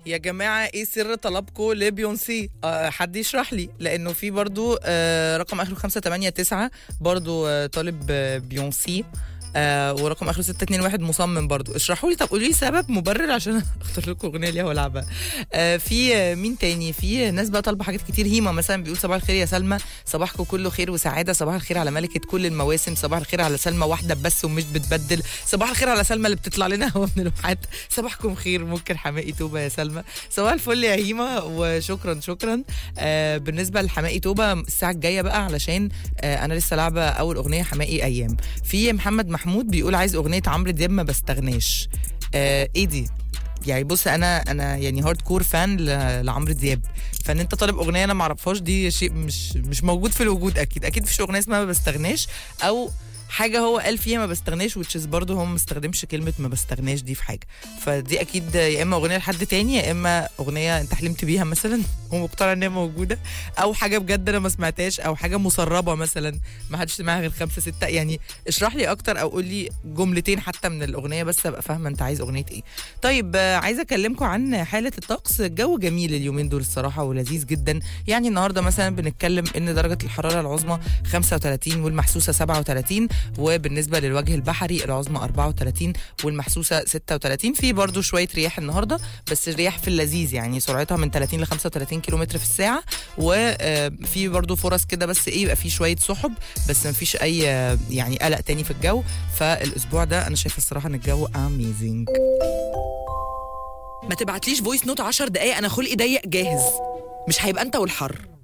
يا جماعة ايه سر طلبكم لبيونسي آه حد يشرح لي لانه في برضو آه رقم اخره 589 برضو آه طالب آه بيونسي آه ورقم اخره 621 مصمم برضو اشرحوا لي طب قولوا لي سبب مبرر عشان اختار لكم اغنيه ليها والعبها آه في آه مين تاني في ناس بقى طالبه حاجات كتير هيما مثلا بيقول صباح الخير يا سلمى صباحكم كله خير وسعاده صباح الخير على ملكه كل المواسم صباح الخير على سلمى واحده بس ومش بتبدل صباح الخير على سلمى اللي بتطلع لنا هوا من الواحات صباحكم خير ممكن حمائي توبه يا سلمى صباح الفل يا هيما وشكرا شكرا آه بالنسبه لحمائي توبه الساعه الجايه بقى علشان آه انا لسه لعبه اول اغنيه حمائي ايام في محمد محمود بيقول عايز اغنيه عمرو دياب ما بستغناش آه ايه دي يعني بص انا انا يعني هارد كور فان ل- لعمرو دياب فان انت طالب اغنيه انا ما اعرفهاش دي شيء مش مش موجود في الوجود اكيد اكيد مفيش اغنيه اسمها ما بستغناش او حاجه هو قال فيها ما بستغناش وتشيز برضه هو ما استخدمش كلمه ما بستغناش دي في حاجه فدي اكيد يا اما اغنيه لحد تاني يا اما اغنيه انت حلمت بيها مثلا ومقتنع ان هي موجوده او حاجه بجد انا ما سمعتهاش او حاجه مسربه مثلا ما حدش سمعها غير خمسه سته يعني اشرح لي اكتر او قول لي جملتين حتى من الاغنيه بس ابقى فاهمه انت عايز اغنيه ايه طيب آه، عايزه اكلمكم عن حاله الطقس الجو جميل اليومين دول الصراحه ولذيذ جدا يعني النهارده مثلا بنتكلم ان درجه الحراره العظمى 35 والمحسوسه 37 وبالنسبه للوجه البحري العظمى 34 والمحسوسه 36 في برضو شويه رياح النهارده بس الرياح في اللذيذ يعني سرعتها من 30 ل 35 كيلومتر في الساعه وفي برضو فرص كده بس ايه يبقى في شويه سحب بس ما فيش اي آه، يعني قلق تاني في الجو فالاسبوع ده انا شايفه الصراحه ان الجو اميزنج ما تبعتليش فويس نوت 10 دقايق انا خلقي ضيق جاهز مش هيبقى انت والحر